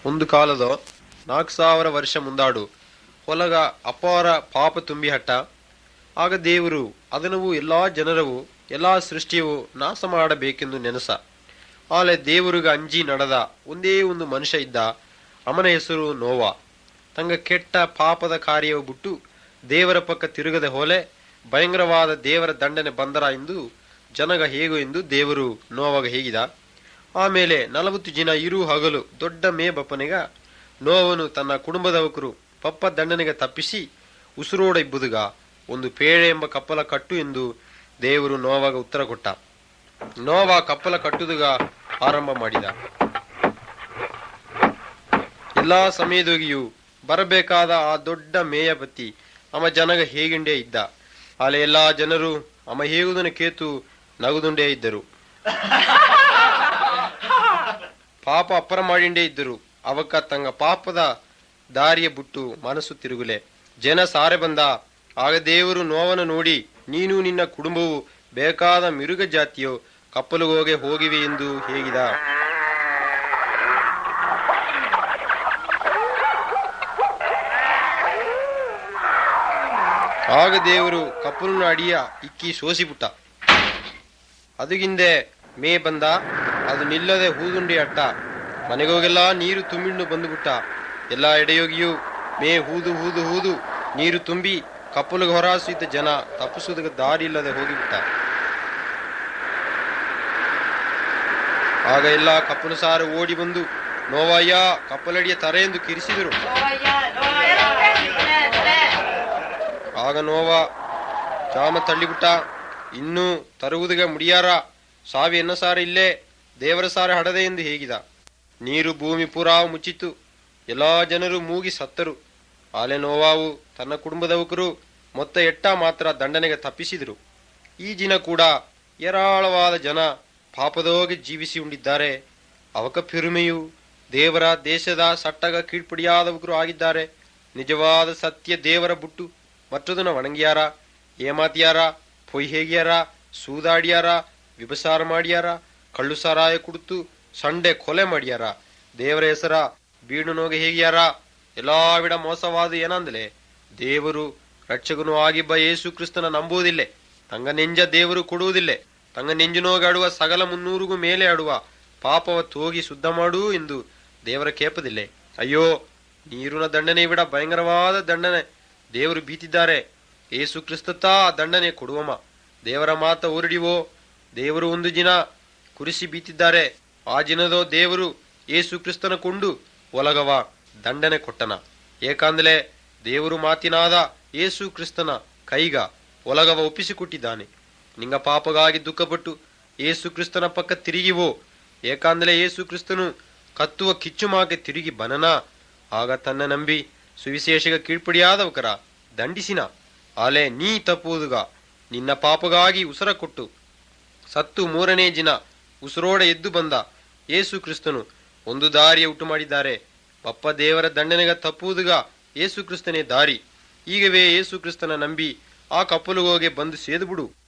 ಒಂದು ಕಾಲದ ನಾಲ್ಕು ಸಾವಿರ ವರ್ಷ ಮುಂದಾಡು ಹೊಲಗ ಅಪಾರ ಪಾಪ ತುಂಬಿ ಹಟ್ಟ ಆಗ ದೇವರು ಅದನವು ಎಲ್ಲಾ ಜನರವು ಎಲ್ಲಾ ಸೃಷ್ಟಿಯವು ನಾಶ ಮಾಡಬೇಕೆಂದು ನೆನಸ ಆಲೆ ದೇವರಿಗೆ ಅಂಜಿ ನಡೆದ ಒಂದೇ ಒಂದು ಮನುಷ್ಯ ಇದ್ದ ಅವನ ಹೆಸರು ನೋವಾ ತಂಗ ಕೆಟ್ಟ ಪಾಪದ ಕಾರ್ಯವು ಬಿಟ್ಟು ದೇವರ ಪಕ್ಕ ತಿರುಗದೆ ಹೋಲೆ ಭಯಂಕರವಾದ ದೇವರ ದಂಡನೆ ಬಂದರ ಎಂದು ಜನಗ ಹೇಗು ಎಂದು ದೇವರು ನೋವಾಗ ಹೇಗಿದ ಆಮೇಲೆ ನಲವತ್ತು ಜನ ಇರು ಹಗಲು ದೊಡ್ಡ ಮೇ ಬಪ್ಪನಿಗ ನೋವನು ತನ್ನ ಕುಟುಂಬದವಕರು ಪಪ್ಪ ದಂಡನೆಗೆ ತಪ್ಪಿಸಿ ಉಸಿರೋಡ ಇಬ್ಬುದುಗ ಒಂದು ಪೇಳೆ ಎಂಬ ಕಪ್ಪಲ ಕಟ್ಟು ಎಂದು ದೇವರು ನೋವಾಗ ಉತ್ತರ ಕೊಟ್ಟ ನೋವ ಕಪ್ಪಲ ಕಟ್ಟುದುಗ ಆರಂಭ ಮಾಡಿದ ಎಲ್ಲಾ ಸಮಯದೊಗಿಯೂ ಬರಬೇಕಾದ ಆ ದೊಡ್ಡ ಮೇಯ ಬತ್ತಿ ಅಮ ಜನಗ ಹೇಗುಂಡೇ ಇದ್ದ ಆಲೆ ಎಲ್ಲಾ ಜನರು ಅಮ ಹೇಗುದನ್ನು ಕೇತು ನಗುದುಂಡೇ ಇದ್ದರು ಪಾಪ ಅಪ್ಪರ ಮಾಡಿಂಡೇ ಇದ್ದರು ಅವಕ್ಕ ತಂಗ ಪಾಪದ ದಾರಿಯ ಬಿಟ್ಟು ಮನಸ್ಸು ತಿರುಗುಲೆ ಜನ ಸಾರೆ ಬಂದ ಆಗ ದೇವರು ನೋವನ ನೋಡಿ ನೀನು ನಿನ್ನ ಕುಟುಂಬವು ಬೇಕಾದ ಮಿರುಗ ಜಾತಿಯೋ ಕಪ್ಪಲುಗೋಗೆ ಹೋಗಿವೆ ಎಂದು ಹೇಗಿದ ಆಗ ದೇವರು ಕಪ್ಪಲನ ಅಡಿಯ ಇಕ್ಕಿ ಸೋಸಿಬಿಟ್ಟ ಅದುಗಿಂದೆ ಮೇ ಬಂದ ಅದು ನಿಲ್ಲದೆ ಹೂದುಂಡಿ ಅಟ್ಟ ಮನೆಗೋಗೆಲ್ಲ ನೀರು ತುಂಬಿಂಡು ಬಂದುಬಿಟ್ಟ ಎಲ್ಲ ಎಡೆಯೋಗಿಯೂ ಮೇ ಹೂದು ಹೂದು ಹೂದು ನೀರು ತುಂಬಿ ಕಪ್ಪಲಿಗೆ ಹೊರಾಸಿದ್ದ ಜನ ತಪ್ಪಿಸುವುದಕ್ಕೆ ದಾರಿ ಇಲ್ಲದೆ ಹೋಗಿಬಿಟ್ಟ ಆಗ ಎಲ್ಲ ಕಪ್ಪಲು ಸಾರು ಓಡಿ ಬಂದು ನೋವಯ್ಯ ಕಪ್ಪಲಡಿಯ ತರೆ ಎಂದು ಕಿರಿಸಿದರು ಆಗ ನೋವ ಜಾಮ ತಳ್ಳಿಬಿಟ್ಟ ಇನ್ನೂ ತರುವುದಿಗೆ ಮುಡಿಯಾರ ಸಾವಿ ಎನ್ನ ಸಾರ ಇಲ್ಲೇ ದೇವರ ಸಾರ ಹಡದೆ ಎಂದು ಹೇಗಿದ ನೀರು ಭೂಮಿ ಪೂರಾ ಮುಚ್ಚಿತು ಎಲ್ಲಾ ಜನರು ಮೂಗಿ ಸತ್ತರು ಆಲೆ ನೋವಾವು ತನ್ನ ಕುಟುಂಬದವಕರು ಮೊತ್ತ ಎಟ್ಟ ಮಾತ್ರ ದಂಡನೆಗೆ ತಪ್ಪಿಸಿದರು ಈ ದಿನ ಕೂಡ ಏರಾಳವಾದ ಜನ ಪಾಪದೋಗಿ ಜೀವಿಸಿ ಉಂಡಿದ್ದಾರೆ ಅವಕ ಪಿರುಮೆಯು ದೇವರ ದೇಶದ ಸಟ್ಟಗ ಕೀಳ್ಪಡಿಯಾದವಕರು ಆಗಿದ್ದಾರೆ ನಿಜವಾದ ಸತ್ಯ ದೇವರ ಬುಟ್ಟು ಮತ್ತದನ್ನ ವಣಂಗಿಯಾರ ಏಮಾತಿಯಾರ ಪೊಯ್ ಹೇಗಿಯಾರ ಸೂದಾಡಿಯಾರ ವಿಭಸಾರ ಮಾಡ್ಯಾರ ಕಳ್ಳು ಸಾರಾಯ ಕುಡಿತು ಸಂಡೆ ಕೊಲೆ ಮಾಡ್ಯಾರ ದೇವರ ಹೆಸರ ಬೀಡು ನೋಗೆ ಹೇಗಿಯಾರ ಎಲ್ಲಾ ವಿಡ ಮೋಸವಾದ ಏನಂದಲೆ ದೇವರು ರಕ್ಷಕನು ಆಗಿಬ್ಬ ಯೇಸು ಕ್ರಿಸ್ತನ ನಂಬುವುದಿಲ್ಲ ತಂಗ ನೆಂಜ ದೇವರು ಕೊಡುವುದಿಲ್ಲ ತಂಗ ನೆಂಜಿನೋಗಿ ಆಡುವ ಸಗಲ ಮುನ್ನೂರಿಗೂ ಮೇಲೆ ಆಡುವ ಪಾಪವ ತೋಗಿ ಶುದ್ಧ ಮಾಡು ಎಂದು ದೇವರ ಕೇಪದಿಲ್ಲ ಅಯ್ಯೋ ನೀರಿನ ದಂಡನೆ ವಿಡ ಭಯಂಕರವಾದ ದಂಡನೆ ದೇವರು ಬೀತಿದ್ದಾರೆ ಏಸು ಕ್ರಿಸ್ತತಾ ಆ ದಂಡನೆ ಕೊಡುವಮ್ಮ ದೇವರ ಮಾತ ಊರಡಿವೋ ದೇವರು ಒಂದು ದಿನ ಕುರಿಸಿ ಬೀತಿದ್ದಾರೆ ಆ ದಿನದೋ ದೇವರು ಏಸು ಕ್ರಿಸ್ತನ ಕೊಂಡು ಒಲಗವ ದಂಡನೆ ಕೊಟ್ಟನ ಏಕಾಂದಲೆ ದೇವರು ಮಾತಿನಾದ ಏಸು ಕ್ರಿಸ್ತನ ಕೈಗ ಒಲಗವ ಒಪ್ಪಿಸಿಕೊಟ್ಟಿದ್ದಾನೆ ನಿಂಗ ಪಾಪಗಾಗಿ ದುಃಖಪಟ್ಟು ಏಸು ಕ್ರಿಸ್ತನ ಪಕ್ಕ ತಿರುಗಿವೋ ಏಕಾಂದಲೆ ಏಸು ಕ್ರಿಸ್ತನು ಕತ್ತುವ ಕಿಚ್ಚುಮಾಗೆ ತಿರುಗಿ ಬನನ ಆಗ ತನ್ನ ನಂಬಿ ಸುವಿಶೇಷಗ ಕೀಳ್ಪಡಿಯಾದವಕರ ದಂಡಿಸಿನ ಆಲೆ ನೀ ತಪ್ಪುವುದುಗ ನಿನ್ನ ಪಾಪಗಾಗಿ ಉಸರ ಕೊಟ್ಟು ಸತ್ತು ಮೂರನೇ ದಿನ ಉಸಿರೋಡ ಎದ್ದು ಬಂದ ಏಸು ಕ್ರಿಸ್ತನು ಒಂದು ದಾರಿಯ ಉಂಟು ಮಾಡಿದ್ದಾರೆ ಪಪ್ಪ ದೇವರ ದಂಡನೆಗ ತಪ್ಪುವುದುಗ ಏಸು ಕ್ರಿಸ್ತನೇ ದಾರಿ ಈಗವೇ ಏಸು ಕ್ರಿಸ್ತನ ನಂಬಿ ಆ ಕಪ್ಪಲುಗೋಗೆ ಬಂದು ಸೇದು ಬಿಡು